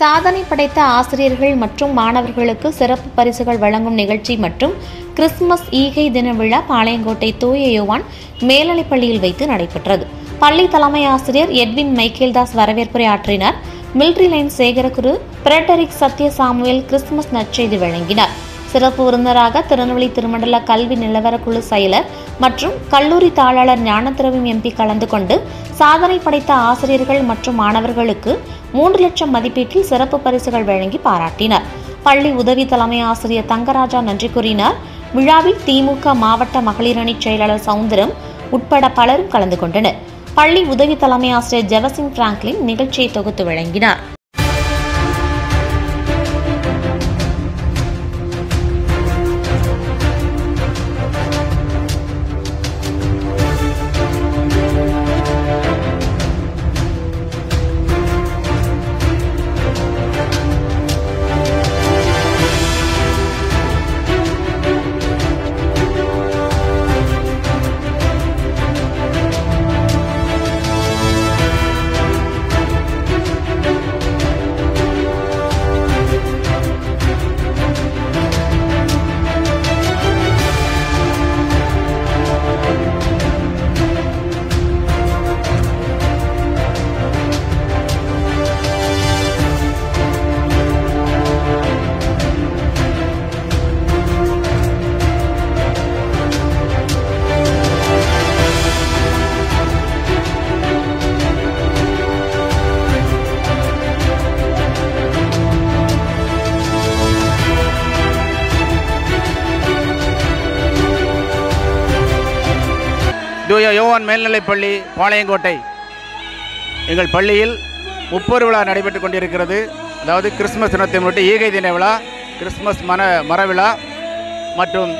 சாதனை படைத்த ஆசிரியர்கள் மற்றும் மாணவர்களுக்கு சிறப்பு பரிசுகள் வழங்கும் நிகழ்ச்சி மற்றும் கிறிஸ்துமஸ் ஈகை தின விழா பாளையங்கோட்டை தூய யோவான் மேல்நிலைப்பள்ளியில் வைத்து நடைபெற்றது பள்ளி தலைமை ஆசிரியர் எட்வின் மைக்கேல்தாஸ் வரவேற்புரை ஆற்றினார் மில்ட்ரி லைன் சேகரகுரு பிரெட்டரிக் சத்ய சாமுவேல் கிறிஸ்துமஸ் நற்செய்தி வழங்கினார் சிறப்பு விருந்தினராக திருநெல்வேலி திருமண்டல கல்வி நிலவர குழு செயலர் மற்றும் கல்லூரி தாளாளர் ஞானத்திரவியம் எம்பி கலந்து கொண்டு சாதனை படைத்த ஆசிரியர்கள் மற்றும் மாணவர்களுக்கு மூன்று லட்சம் மதிப்பீட்டில் சிறப்பு பரிசுகள் வழங்கி பாராட்டினார் பள்ளி உதவி தலைமை ஆசிரியர் தங்கராஜா நன்றி கூறினார் விழாவில் திமுக மாவட்ட மகளிரணி செயலாளர் சவுந்தரம் உட்பட பலரும் கலந்து கொண்டனர் பள்ளி உதவி தலைமை ஆசிரியர் ஜெவசிங் பிராங்க்லின் நிகழ்ச்சியை தொகுத்து வழங்கினார் தூய யோவான் மேல்நிலைப்பள்ளி பாளையங்கோட்டை எங்கள் பள்ளியில் முப்பொரு விழா நடைபெற்றுக் கொண்டிருக்கிறது அதாவது கிறிஸ்துமஸ் தினத்தை முன்னிட்டு ஈகை தின விழா கிறிஸ்துமஸ் மன மர விழா மற்றும்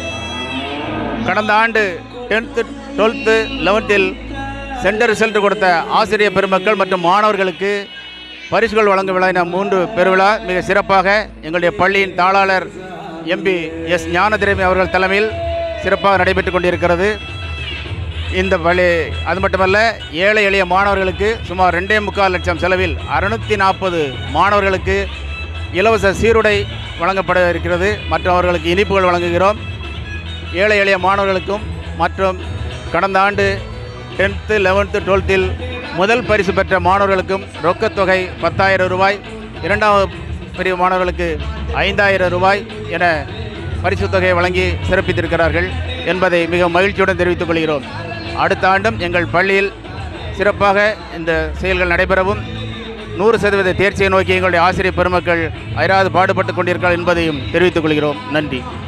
கடந்த ஆண்டு டென்த்து டுவெல்த்து லெவன்த்தில் சென்டர் ரிசல்ட் கொடுத்த ஆசிரியர் பெருமக்கள் மற்றும் மாணவர்களுக்கு பரிசுகள் வழங்கும் விழா என மூன்று பெருவிழா மிக சிறப்பாக எங்களுடைய பள்ளியின் தாளாளர் எம்பி எஸ் ஞானதிரவி அவர்கள் தலைமையில் சிறப்பாக நடைபெற்றுக் கொண்டிருக்கிறது இந்த பள்ளி அது மட்டுமல்ல ஏழை எளிய மாணவர்களுக்கு சுமார் ரெண்டே முக்கால் லட்சம் செலவில் அறுநூற்றி நாற்பது மாணவர்களுக்கு இலவச சீருடை வழங்கப்பட இருக்கிறது மற்றும் அவர்களுக்கு இனிப்புகள் வழங்குகிறோம் ஏழை எளிய மாணவர்களுக்கும் மற்றும் கடந்த ஆண்டு டென்த்து லெவன்த்து டுவெல்த்தில் முதல் பரிசு பெற்ற மாணவர்களுக்கும் ரொக்கத்தொகை பத்தாயிரம் ரூபாய் இரண்டாவது பிரிவு மாணவர்களுக்கு ஐந்தாயிரம் ரூபாய் என பரிசுத் தொகையை வழங்கி சிறப்பித்திருக்கிறார்கள் என்பதை மிக மகிழ்ச்சியுடன் தெரிவித்துக் கொள்கிறோம் அடுத்த ஆண்டும் எங்கள் பள்ளியில் சிறப்பாக இந்த செயல்கள் நடைபெறவும் நூறு சதவீத தேர்ச்சியை நோக்கி எங்களுடைய ஆசிரியர் பெருமக்கள் அயராது பாடுபட்டு கொண்டிருக்கிறார் என்பதையும் தெரிவித்துக் கொள்கிறோம் நன்றி